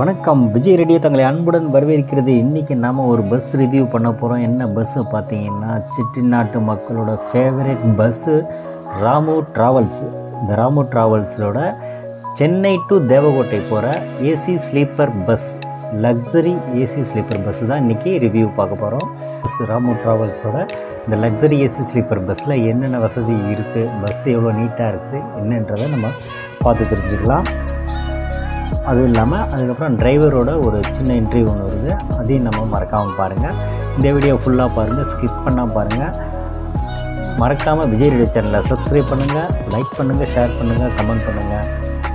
வணக்கம் விஜய் ரேடியோ தங்களை அன்புடன் வரவேற்கிறது இன்றைக்கி நாம் ஒரு பஸ் ரிவ்யூ பண்ண போகிறோம் என்ன பஸ்ஸு பார்த்தீங்கன்னா செட்டிநாட்டு மக்களோட ஃபேவரட் பஸ்ஸு ராமு ட்ராவல்ஸ் இந்த ராமு ட்ராவல்ஸோட சென்னை டு தேவகோட்டை போகிற AC sleeper bus luxury AC sleeper bus தான் இன்றைக்கி ரிவ்யூ பார்க்க போகிறோம் பஸ் ராமு ட்ராவல்ஸோட இந்த லக்ஸரி ஏசி ஸ்லீப்பர் பஸ்ஸில் என்னென்ன வசதி இருக்குது பஸ் எவ்வளோ நீட்டாக இருக்குது என்னன்றதை நம்ம பார்த்து தெரிஞ்சுக்கலாம் அதுவும் இல்லாமல் அதுக்கப்புறம் டிரைவரோட ஒரு சின்ன இன்டர்வியூ ஒன்று வருது அதையும் நம்ம மறக்காமல் பாருங்கள் இந்த வீடியோ ஃபுல்லாக பாருங்கள் ஸ்கிப் பண்ணால் பாருங்கள் மறக்காமல் விஜய் ரேடியோ சேனலை சப்ஸ்கிரைப் பண்ணுங்கள் லைக் பண்ணுங்கள் ஷேர் பண்ணுங்கள் கமெண்ட் பண்ணுங்கள்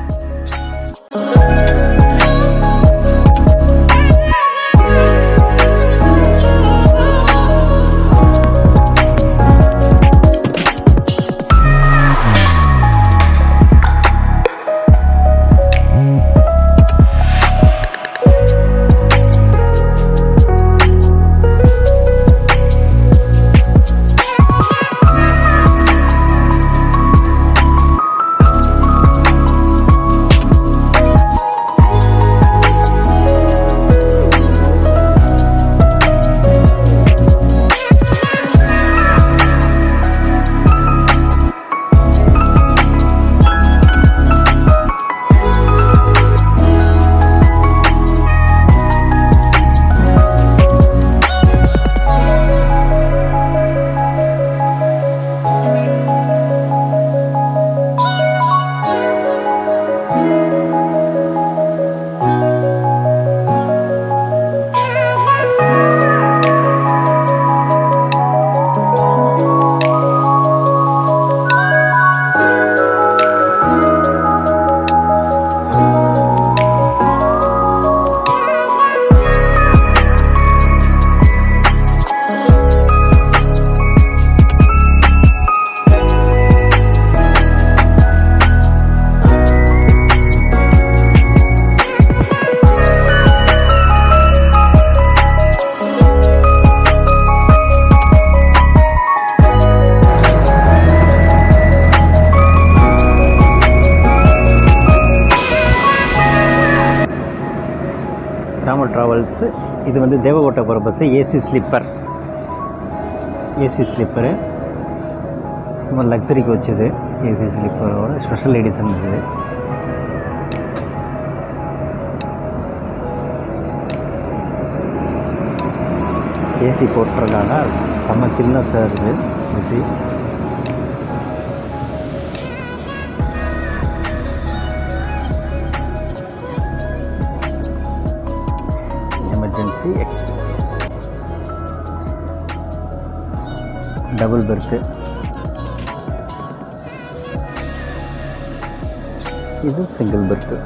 ராம ட்ராவல்ஸு இது வந்து தேவகோட்டை போகிற bus AC sleeper AC sleeper சும்மா லக்ஸரிக்கு வச்சது ஏசி ஸ்லீப்பரோட ஸ்பெஷல் எடிஷன் இது ஏசி போட்டிருக்காங்க செம்ம சில்னஸாக இருக்குது AC emergency exit double berth இது சிங்கிள் பெர்த்து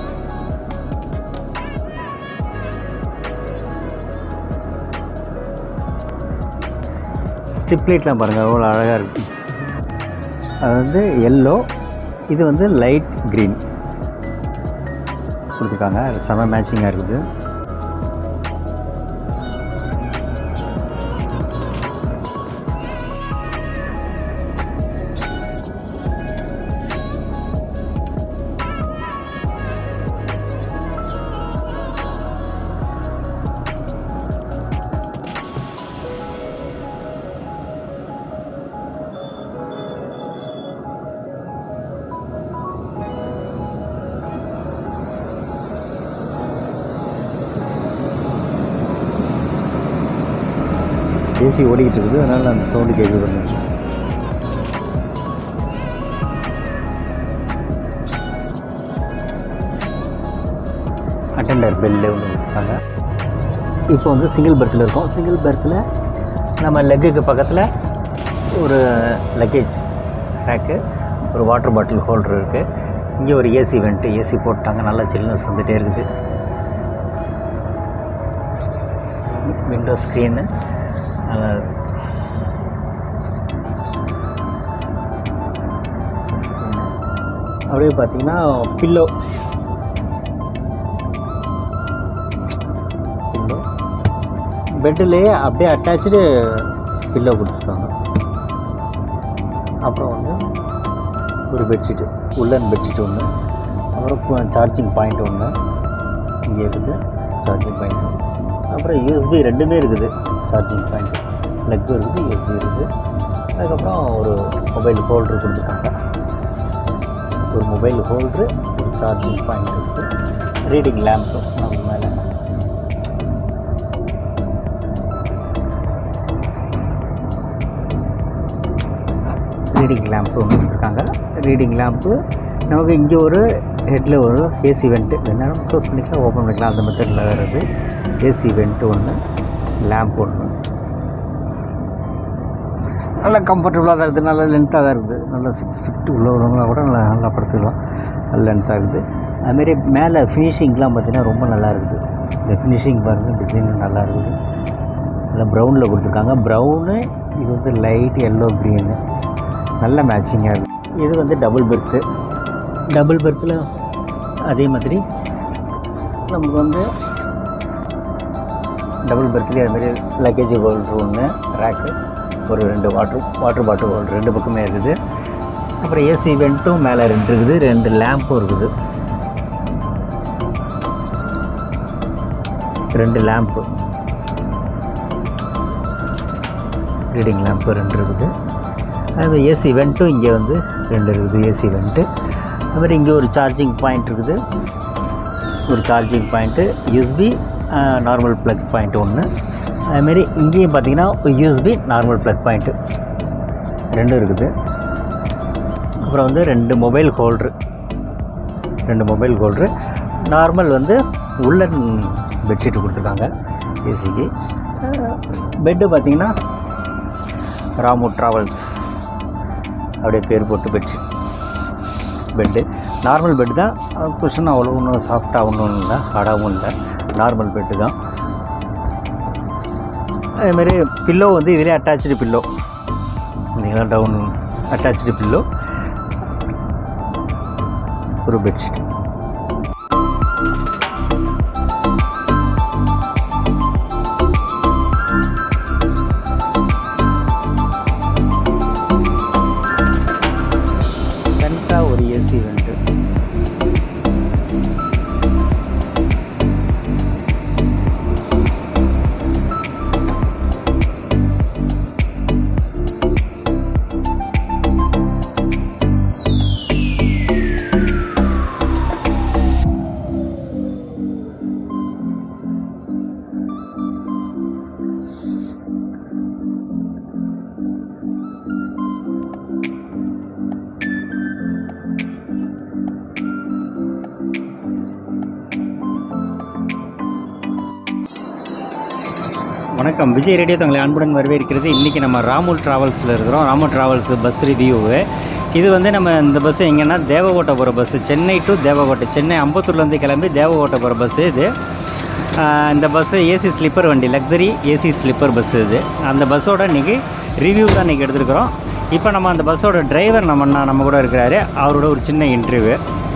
ஸ்ட்ரிப் லைட்லாம் பாருங்கள் அவ்வளோ அழகாக இருக்குது அது வந்து எல்லோ இது வந்து லைட் க்ரீன் கொடுத்துருக்காங்க அது செம மேட்சிங்காக இருக்குது ஏசி ஓடிக்கிட்டு இருக்குது அதனால் அந்த சவுண்டு கேட்குது பண்ணுச்சு அட்டெண்டர் பெல்லு ஒன்று இருக்காங்க இப்போ வந்து சிங்கிள் பெர்த்தில் இருக்கோம் சிங்கிள் பெர்த்தில் நம்ம லெக்குக்கு பக்கத்தில் ஒரு லக்கேஜ் ரேக்கு ஒரு வாட்டர் பாட்டில் ஹோல்டர் இருக்குது இங்கே ஒரு ஏசி வெண்ட்டு ஏசி போட்டாங்க நல்லா சில்னஸ் வந்துகிட்டே இருக்குது விண்டோ ஸ்க்ரீனு நல்லா அப்படியே பார்த்தீங்கன்னா பில்லோ பில்லோ பெட்டிலேயே அப்படியே அட்டாச்சு பில்லோ கொடுத்துருக்காங்க அப்புறம் வந்து ஒரு பெட்ஷீட்டு உள்ளன் பெட்ஷீட் ஒன்று அப்புறம் சார்ஜிங் பாயிண்ட் ஒன்று இங்கே இருக்குது சார்ஜிங் பாயிண்ட் அப்புறம் யூஎஸ்பி ரெண்டுமே இருக்குது சார்ஜிங் பாயிண்ட் ப்ளக்கும் இருக்குது யூஎஸ்பி இருக்குது அதுக்கப்புறம் ஒரு மொபைல் ஹோல்ட்ரு கொடுத்துருக்காங்க ஒரு மொபைல் ஹோல்ட்ரு ஒரு சார்ஜிங் பாயிண்ட் இருக்குது ரீடிங் லேம்ப்பு நம்ம மேலே ரீடிங் லேம்ப்பு ஒன்று கொடுத்துருக்காங்க ரீடிங் லேம்ப்பு நமக்கு இங்கே ஒரு ஹெட்டில் ஒரு ஏசி வெண்ட்டு வேணாலும் க்ளோஸ் பண்ணிக்கலாம் ஓப்பன் பண்ணிக்கலாம் அந்த மெத்தடில் வருது ஏசி வெண்ட்டு ஒன்று லேம்ப் ஒன்று நல்லா கம்ஃபர்டபுளாக தான் இருக்குது நல்லா லென்த்தாக தான் இருக்குது நல்லா சிக்ஸ் ஃபிஃப்டி உள்ள உள்ளவங்களாம் கூட நல்லா நல்லா படுத்துக்கலாம் நல்ல லென்த்தாக இருக்குது அதுமாரி மேலே ஃபினிஷிங்லாம் பார்த்தீங்கன்னா ரொம்ப நல்லா இருக்குது இந்த ஃபினிஷிங் பாருங்கள் டிசைன் நல்லா இருக்குது நல்லா ப்ரௌனில் கொடுத்துருக்காங்க ப்ரௌனு இது வந்து லைட் எல்லோ க்ரீனு நல்ல மேட்சிங்காக இருக்குது இது வந்து டபுள் பெர்த்து டபுள் பெர்த்தில் அதே மாதிரி நமக்கு வந்து டபுள் பெர்த்லேயே அது மாதிரி லக்கேஜ் ஹோல்டர் ஒன்று ரேக்கு ஒரு ரெண்டு வாட்ரு வாட்டர் பாட்டில் ஹோல்டர் ரெண்டு பக்கமே இருக்குது அப்புறம் ஏசி வெண்ட்டும் மேலே ரெண்டு இருக்குது ரெண்டு லேம்பும் இருக்குது ரெண்டு லேம்ப்பு ரீடிங் லேம்ப்பு ரெண்டு இருக்குது அது ஏசி வெண்ட்டும் இங்கே வந்து ரெண்டு இருக்குது ஏசி வெண்ட்டு அதுமாதிரி இங்கே ஒரு சார்ஜிங் பாயிண்ட் இருக்குது ஒரு charging point USB normal plug point ஒன்று அதுமாரி இங்கேயும் பார்த்தீங்கன்னா யூஎஸ்பி நார்மல் ப்ளக் பாயிண்ட்டு ரெண்டும் இருக்குது அப்புறம் வந்து ரெண்டு மொபைல் ஹோல்ட்ரு ரெண்டு மொபைல் ஹோல்ட்ரு நார்மல் வந்து உள்ளன் பெட்ஷீட் கொடுத்துருக்காங்க ஏசிக்கு பெட்டு பார்த்தீங்கன்னா ராமு ட்ராவல்ஸ் அப்படியே பேர் போட்டு பெட்ஷீட் பெட்டு நார்மல் பெட்டு தான் குஷன் அவ்வளோ ஒன்றும் சாஃப்டாக ஒன்றும் இல்லை ஹார்டாகவும் இல்லை நார்மல் பெட்டு தான் அதேமாரி பில்லோ வந்து இதிலே அட்டாச்சு பில்லோ பார்த்தீங்களா டவுன் அட்டாச்சு பில்லோ ஒரு பெட்ஷீட் ஃப்ரண்ட்டாக ஒரு ஏசி வெண்ட்டு வணக்கம் விஜய் ரேடியோ தங்களை அன்புடன் வரவேற்கிறது இன்றைக்கி நம்ம ராமுல் ட்ராவல்ஸில் இருக்கிறோம் ராமுல் ட்ராவல்ஸ் பஸ் ரிவ்யூவு இது வந்து நம்ம இந்த பஸ்ஸு எங்கன்னா தேவகோட்டை போகிற பஸ்ஸு சென்னை டு தேவகோட்டை சென்னை அம்பத்தூர்லேருந்து கிளம்பி தேவகோட்டை போகிற பஸ்ஸு இது ஆஹ் இந்த பஸ்ஸு ஏசி ஸ்லிப்பர் வண்டி லக்ஸரி ஏசி ஸ்லிப்பர் பஸ்ஸு இது அந்த பஸ்ஸோட இன்றைக்கி ரிவ்யூ தான் இன்றைக்கி எடுத்துருக்குறோம் இப்போ நம்ம அந்த பஸ்ஸோட டிரைவர் நம்ம அண்ணா நம்ம கூட இருக்கிறாரு அவரோட ஒரு சின்ன இன்டர்வியூ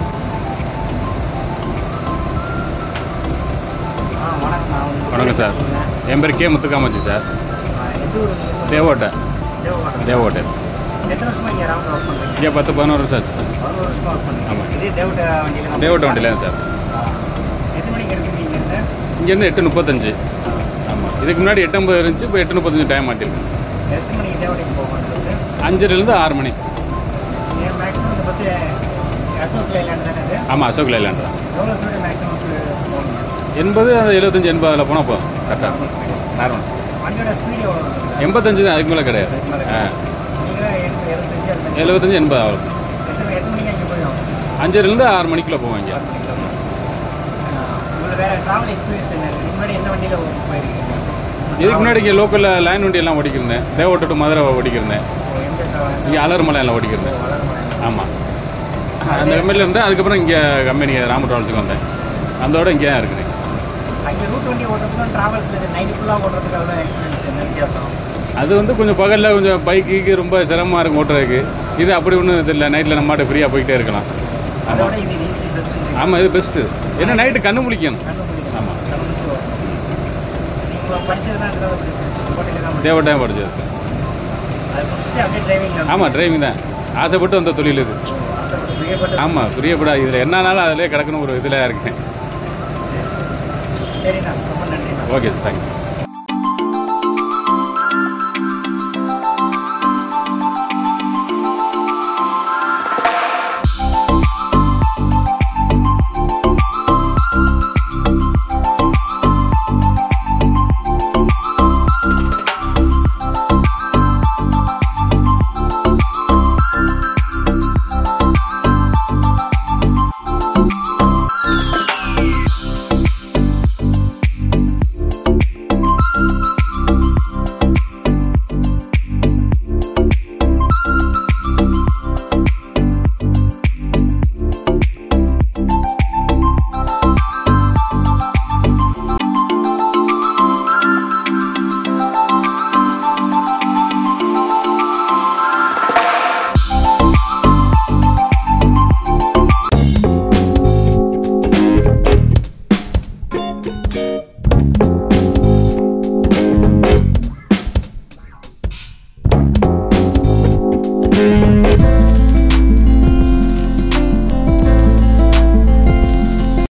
வணக்கம் சார் என் பேர் கே முத்துக்காமச்சி சார் தேவோட்டை தேவோட்டை எத்தனை வருஷமா இங்கே ராமன் ஒர்க் பண்ணுறீங்க இங்கே பத்து பதினோரு வருஷம் சார் பதினோரு வருஷமா ஒர்க் பண்ணுறீங்க ஆமாம். இதே தேவட்ட வண்டியில் தேவோட்டை வண்டியில் சார் எத்தனை மணிக்கு எடுத்துருக்கீங்க இருந்து இங்கேருந்து எட்டு முப்பத்தஞ்சு ஆமாம் இதுக்கு முன்னாடி எட்டு ஐம்பது இருந்துச்சு இப்போ எட்டு முப்பத்தஞ்சு டைம் மாற்றிருக்கேன் எத்தனை மணிக்கு தேவட்டைக்கு போகணும் சார் அஞ்சரைலேருந்து ஆறு மணி ஏன் மேக்ஸிமம் இந்த பஸ்ஸு அசோக் லைலாண்ட் தானே இது ஆமாம் அசோக் லைலாண்ட் தான் எவ்வளோ ஸ்பீடு மேக்ஸிமம் போகணும் எண்பது அந்த எழுபத்தஞ்சு எண்பதில் போனால் போதும் கரெக்டாக நார்மல் வண்டியோட ஸ்பீடு எவ்வளோ எண்பத்தஞ்சு தான் அதுக்கு மேலே கிடையாது ஆ நீங்கள் எழுபத்தஞ்சு அந்த மாதிரி. எழுபத்தஞ்சு எண்பது அவ்வளோ எத்தனை எத்தனை மணிக்கு அங்கே போயிடும் அஞ்சரைலேருந்து ஆறு மணிக்குள்ளே போவோம் இங்கே ஆறு மணிக்கு போகணும். ஆஹ் உங்களுக்கு வேறு ட்ராவல் எக்ஸ்பீரியன்ஸ் என்ன இருக்குது முன்னாடி என்ன வண்டியில் போயிருக்கீங்க இதுக்கு முன்னாடி இங்கே லோக்கலில் லைன் வண்டி எல்லாம் ஓடிக்கிருந்தேன் தேவோட்டை டு மதுரை ஓடிக்கிருந்தேன் ஓ, எந்த ட்ராவல் இங்கே அலர்மலை எல்லாம் ஓடிக்கிருந்தேன் வளர்மலை ஆமாம் அந்த கம்பெனியில் இருந்தேன் அதுக்கப்புறம் இங்கே கம்பெனி ராம ட்ராவல்ஸுக்கு வந்தேன் அதோட இங்கே தான் இருக்குது அங்கே ரூட் வண்டி ஓட்டுறதுக்கும் ட்ராவல்ஸ் நைட்டு ஃபுல்லாக ஓட்டுறதுக்கு அவ்வளோ எக்ஸ்பீரியன்ஸ் என்ன வித்தியாசம் அது வந்து கொஞ்சம் பகலில் கொஞ்சம் பைக்குக்கு ரொம்ப சிரமமாக இருக்கும் ஓட்டுறதுக்கு இது அப்படி ஒன்றும் இது இல்லை நைட்டில் நம்ம மாட்டு ஃப்ரீயாக போயிட்டே இருக்கலாம் அதோட ஆமாம் இது ஈஸி பெஸ்ட் ஆமாம் இது பெஸ்ட்டு ஏன்னா நைட்டு கண்ணு முழிக்கணும் ஆமாம். நீங்கள் படிச்சதுனா கோட்டையில் தான் தேவ டைம் படிச்சது அது முடிச்சுட்டு அப்படியே டிரைவிங் ஆமாம் டிரைவிங் தான் ஆசைப்பட்டு வந்த தொழில் இது பிரியப்பட்டு ஆமாம் புரியப்படாது இதில் என்னன்னாலும் அதிலே கிடக்கணும் ஒரு இதில் இருக்கேன் சரிண்ணா ரொம்ப நன்றிண்ணா ஓகே தேங்க்ஸ்